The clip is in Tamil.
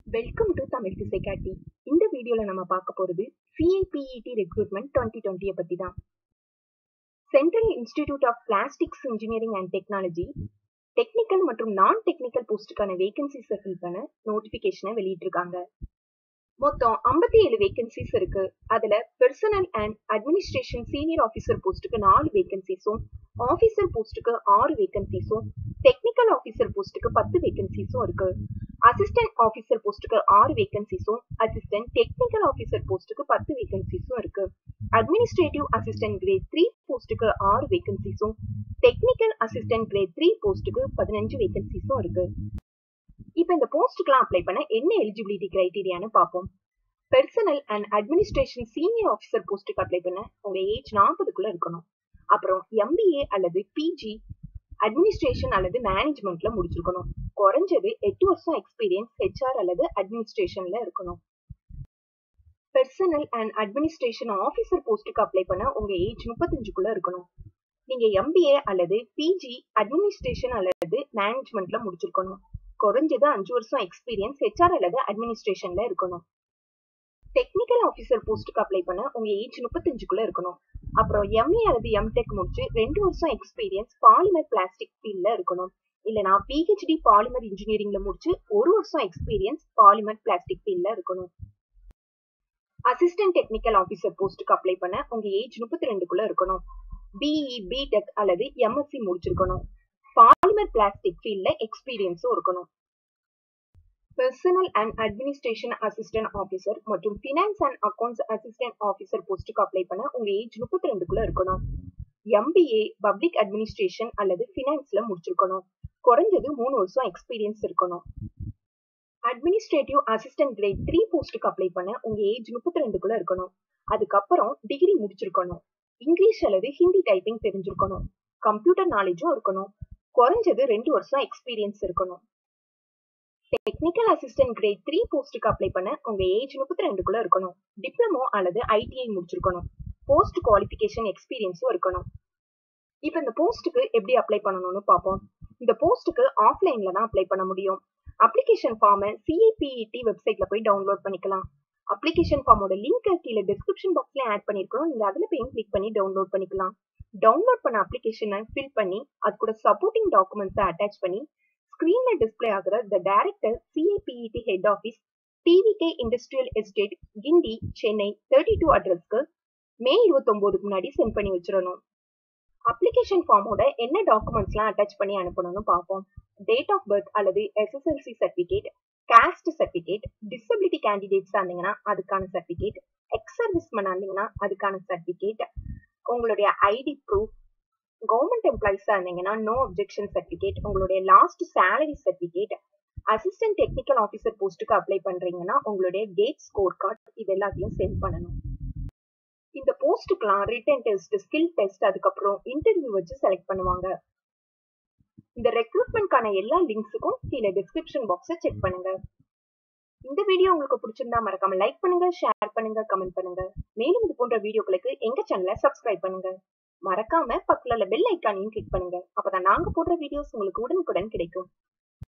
வெல்கம் டு தமிழ் திசை காட்டி இந்த வீடியோல நம்ம பார்க்க போறது சிஐபிஇடி ரெக்ரூட்மெண்ட் டுவெண்ட்டி டுவெண்ட்டிய பத்தி தான் central institute of plastics engineering and technology technical மற்றும் நான் டெக்னிக்கல் போஸ்டுக்கான வேகன்சிஸை ஃபில் பண்ண நோட்டிபிகேஷனை வெளியிட்டிருக்காங்க மொத்தம் ஐம்பத்தி ஏழு வேகன்சிஸ் இருக்கு அதுல personal and administration senior officer போஸ்ட்டுக்கு நாலு வேகன்சிஸும் ஆஃபீஸர் போஸ்ட்டுக்கு ஆறு வேகன்சிஸும் டெக்னிக்கல் ஆஃபீஸர் போஸ்ட்டுக்கு பத்து வேகன்சிஸும் இருக்கு அசிஸ்டன்ட் ஆஃபீஸர் போஸ்ட்டுக்கு ஆறு வேகன்சிஸும் அசிஸ்டன்ட் டெக்னிக்கல் ஆஃபீஸர் போஸ்ட்டுக்கு பத்து வேகன்சிஸும் இருக்கு அட்மினிஸ்ட்ரேட்டிவ் அசிஸ்டன்ட் கிரேட் த்ரீ போஸ்ட்டுக்கு ஆறு வேகன்சிஸும் டெக்னிக்கல் அசிஸ்டன்ட் கிரேட் த்ரீ போஸ்ட்டுக்கு பதினஞ்சு வேகன்சிஸும் இருக்கு இப்போ இந்த போஸ்ட்டுக்கெல்லாம் அப்ளை பண்ண என்ன எலிஜிபிலிட்டி கிரைட்டீரியான்னு பார்ப்போம் personal and administration senior officer போஸ்ட்டுக்கு அப்ளை பண்ண உங்க ஏஜ் நாற்பதுக்குள்ள இருக்கணும் அப்புறம் எம்பிஏ அல்லது பிஜி அட்மினிஸ்ட்ரேஷன் அல்லது மேனேஜ்மெண்ட்ல முடிச்சிருக்கணும் குறைஞ்சது எட்டு வருஷம் எக்ஸ்பீரியன்ஸ் ஹெச்ஆர் அல்லது அட்மினிஸ்ட்ரேஷன்ல இருக்கணும் பெர்சனல் அண்ட் அட்மினிஸ்ட்ரேஷன் ஆஃபீஸர் போஸ்ட்டுக்கு அப்ளை பண்ண உங்க ஏஜ் முப்பத்தஞ்சுக்குள்ள இருக்கணும் நீங்க எம்பிஏ அல்லது பிஜி அட்மினிஸ்ட்ரேஷன் அல்லது மேனேஜ்மெண்ட்ல முடிச்சிருக்கணும் குறைஞ்சது அஞ்சு வருஷம் எக்ஸ்பீரியன்ஸ் ஹெச்ஆர் அல்லது அட்மினிஸ்ட்ரேஷன்ல இருக்கணும் டெக்னிக்கல் ஆஃபீஸர் போஸ்ட்டுக்கு அப்ளை பண்ண உங்க ஏஜ் முப்பத்தஞ்சுக்குள்ள இருக்கணும் அப்புறம் எம்ஏ அல்லது எம்டெக் முடிச்சு ரெண்டு வருஷம் எக்ஸ்பீரியன்ஸ் பாலிமர் பிளாஸ்டிக் ஃபீல்ட்ல இருக்கணும் இல்லனா பிஹெச்டி பாலிமர் இன்ஜினியரிங்ல முடிச்சு ஒரு வருஷம் எக்ஸ்பீரியன்ஸ் பாலிமர் பிளாஸ்டிக் ஃபீல்ட்ல இருக்கணும் அசிஸ்டன்ட் டெக்னிக்கல் ஆஃபீஸர் போஸ்ட்டுக்கு அப்ளை பண்ண உங்க ஏஜ் முப்பத்தி ரெண்டுக்குள்ள இருக்கணும் பிஇ பிடெக் அல்லது எம்எஸ்சி முடிச்சிருக்கணும் பாலிமர் பிளாஸ்டிக் ஃபீல்ட்ல எக்ஸ்பீரியன்ஸும் இருக்கணும் personal and administration assistant officer மற்றும் finance and accounts assistant officer போஸ்ட்டுக்கு அப்ளை பண்ண உங்க ஏஜ் முப்பத்தி ரெண்டுக்குள்ள இருக்கணும் எம்பிஏ பப்ளிக் அட்மினிஸ்ட்ரேஷன் அல்லது ஃபினான்ஸ்ல முடிச்சிருக்கணும் குறைஞ்சது மூணு வருஷம் எக்ஸ்பீரியன்ஸ் இருக்கணும் அட்மினிஸ்ட்ரேட்டிவ் அசிஸ்டன்ட் கிரேட் த்ரீ போஸ்ட்டுக்கு அப்ளை பண்ண உங்க ஏஜ் முப்பத்தி ரெண்டுக்குள்ள இருக்கணும் அதுக்கப்புறம் டிகிரி முடிச்சிருக்கணும் இங்கிலீஷ் அல்லது ஹிந்தி டைப்பிங் தெரிஞ்சிருக்கணும் கம்ப்யூட்டர் நாலேஜும் இருக்கணும் குறைஞ்சது ரெண்டு வருஷம் எக்ஸ்பீரியன்ஸ் இருக்கணும் டெக்னிக்கல் அசிஸ்டன்ட் கிரேட் த்ரீ போஸ்ட்டுக்கு அப்ளை பண்ண உங்க ஏஜ் முப்பத்தி ரெண்டுக்குள்ள இருக்கணும் டிப்ளமோ அல்லது ஐடிஐ முடிச்சிருக்கணும் போஸ்ட் குவாலிஃபிகேஷன் எக்ஸ்பீரியன்ஸும் இருக்கணும் இப்போ இந்த போஸ்ட்டுக்கு எப்படி அப்ளை பண்ணணும்னு பார்ப்போம் இந்த போஸ்ட்டுக்கு ஆஃப்லைன்ல தான் அப்ளை பண்ண முடியும் அப்ளிகேஷன் ஃபார்மை சிஐபிஇடி வெப்சைட்ல போய் டவுன்லோட் பண்ணிக்கலாம் அப்ளிகேஷன் ஃபார்மோட லிங்க் கீழே டிஸ்கிரிப்ஷன் பாக்ஸ்ல ஆட் பண்ணிருக்கோம் நீங்க அதுல போய் கிளிக் பண்ணி டவுன்லோட் பண்ணிக்கலாம் டவுன்லோட் பண்ண அப்ளிகேஷனை ஃபில் பண்ணி அது கூட சப்போர்ட்டிங் டாக்குமெண்ட்ஸை அட்டாச் பண்ணி ஸ்கிரீன்ல டிஸ்பிளே ஆகிற the director CIPET head office TVK industrial estate Guindy Chennai thirty two அட்ரஸ்க்கு மே இருபத்தொன்பதுக்கு முன்னாடி சென்ட் பண்ணி வச்சிடணும் அப்ளிகேஷன் ஃபார்மோட என்ன டாக்குமெண்ட்ஸ்லாம் அட்டாச் பண்ணி அனுப்பணும்னு பார்ப்போம் டேட் ஆஃப் பர்த் அல்லது SSLC certificate caste certificate disability கேண்டிடேட்ஸா இருந்தீங்கன்னா அதுக்கான சர்டிஃபிகேட் எக்ஸ் சர்வீஸ்மேன் இருந்தீங்கன்னா அதுக்கான சர்டிஃபிகேட் உங்களுடைய ஐடி ப்ரூஃப் கவர்மெண்ட் எம்ப்ளாயிஸா இருந்தீங்கன்னா நோ அப்ஜெக்ஷன் சர்டிஃபிகேட் உங்களுடைய last salary certificate assistant technical officer போஸ்ட்டுக்கு அப்ளை பண்றீங்கன்னா உங்களுடைய கேட் ஸ்கோர் கார்டு இது எல்லாத்தையும் சென்ட் பண்ணணும் இந்த போஸ்ட்டுக்கெல்லாம் ரிட்டன் டெஸ்ட் ஸ்கில் டெஸ்ட் அதுக்கப்புறம் இன்டர்வியூ வச்சு செலக்ட் பண்ணுவாங்க இந்த ரெக்ரூட்மெண்ட்கான எல்லா லிங்க்ஸுக்கும் கீழே டிஸ்கிரிப்ஷன் பாக்ஸை செக் பண்ணுங்க இந்த வீடியோ உங்களுக்கு பிடிச்சிருந்தா மறக்காம லைக் பண்ணுங்க ஷேர் பண்ணுங்க கமெண்ட் பண்ணுங்க மேலும் இது போன்ற வீடியோக்களுக்கு எங்க சேனலை சப்ஸ்கிரைப் பண்ணுங்க மறக்காம பக்கத்துல பெல் ஐக்கானையும் கிளிக் பண்ணுங்க அப்பதான் நாங்க போடுற வீடியோஸ் உங்களுக்கு உடனுக்குடன் கிடைக்கும்